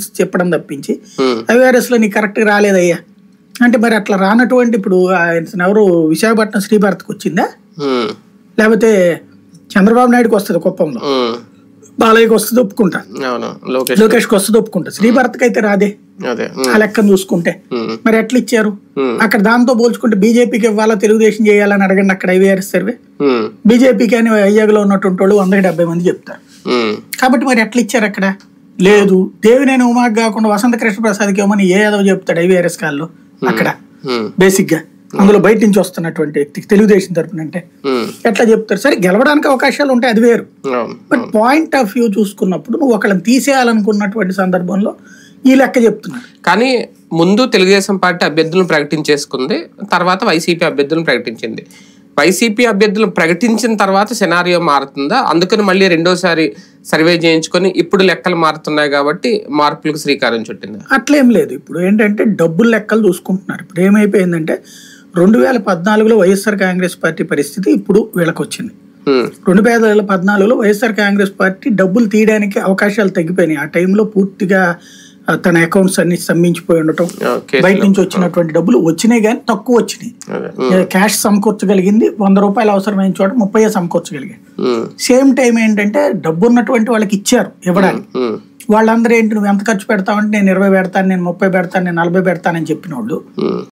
reasons చెప్పడం తప్పించి ఉమ్, IVRS లో నీకు కరెక్ట్ రాలేదయ్యా అంటే మరి అట్లా రానటువంటి ఇప్పుడు ఆయన ఎవరు విశాఖపట్నం శ్రీభారత్కి వచ్చిందా ఉమ్, లేకపోతే చంద్రబాబు నాయుడుకి వస్తుంది కుప్పంలో ఉమ్, బాలయ్యకి వస్తుంది ఒప్పుకుంటా అవును లోకేష్ లోకేష్కి వస్తుంది ఒప్పుకుంటా శ్రీభారత్కి అయితే రాదే అదే ఆ లెక్కను చూసుకుంటే ఉమ్, మరి ఎట్లా ఇచ్చారు ఉమ్, అక్కడ దాంతో పోల్చుకుంటే బీజేపీకి ఇవ్వాలా తెలుగుదేశం చేయాలని అడగండి అక్కడ ఐవీఆర్ఎస్ సర్వే ఉమ్, బీజేపీకి అని వైజాగ్లో ఉన్నటువంటి వాళ్ళు వందకి డెబ్బై మంది చెప్తారు ఉమ్, కాబట్టి మరి ఎట్లా ఇచ్చారు అక్కడ లేదు దేవినేని ఉమాకి కాకుండా వసంత కృష్ణ ప్రసాద్కి ఇవ్వమని ఏ యాదవ్ చెప్తాడు ఐవీఆర్ఎస్ కాల్లో అక్కడ ఉమ్, బేసిక్ గా అందులో బయట నుంచి వస్తున్నటువంటి వ్యక్తికి తెలుగుదేశం తరపున అంటే ఉమ్, ఎట్లా చెప్తారు సరే గెలవడానికి అవకాశాలు ఉంటాయి అది వేరు అవును బట్ పాయింట్ ఆఫ్ వ్యూ చూసుకున్నప్పుడు నువ్వు ఒకళ్ళని తీసేయాలనుకున్నటువంటి సందర్భంలో ఈ లెక్క చెప్తున్నారు కానీ ముందు తెలుగుదేశం పార్టీ అభ్యర్థులను ప్రకటించేసుకుంది తర్వాత వైసీపీ అభ్యర్థులను ప్రకటించింది వైసీపీ అభ్యర్థులను ప్రకటించిన తర్వాత సినారియో మారుతుందా అందుకని మళ్ళీ రెండోసారి సర్వే చేయించుకొని ఇప్పుడు లెక్కలు మారుతున్నాయి కాబట్టి మార్పులకు శ్రీకారం చుట్టింది అట్లేం లేదు ఇప్పుడు ఏంటంటే డబ్బుల లెక్కలు చూసుకుంటున్నారు ఇప్పుడు ఏమైపోయిందంటే రెండు వేల పద్నాలుగులో వైఎస్ఆర్ కాంగ్రెస్ పార్టీ పరిస్థితి ఇప్పుడు వీళ్ళకి వచ్చింది ఉమ్, రెండు వేల పద్నాలుగులో వైఎస్ఆర్ కాంగ్రెస్ పార్టీ డబ్బులు తీయడానికి అవకాశాలు తగ్గిపోయినాయి ఆ టైంలో పూర్తిగా ఆ, తన అకౌంట్స్ అన్ని స్తంభించిపోయి ఉండటం ఓకే బయట నుంచి వచ్చినటువంటి డబ్బులు వచ్చినాయి కానీ తక్కువ వచ్చినాయి అదే ఉమ్, క్యాష్ సమకూర్చగలిగింది వంద రూపాయలు అవసరమైన చోట ముప్పై సమకూర్చగలిగాయి ఉమ్, సేమ్ టైం ఏంటంటే డబ్బు ఉన్నటువంటి వాళ్ళకి ఇచ్చారు ఇవ్వడానికి ఉమ్, వాళ్ళందరూ ఏంటి నువ్వు ఎంత ఖర్చు పెడతావంటే నేను ఇరవై పెడతాను నేను ముప్పై పెడతాను నేను నలభై పెడతానని చెప్పిన వాళ్ళు ఉమ్,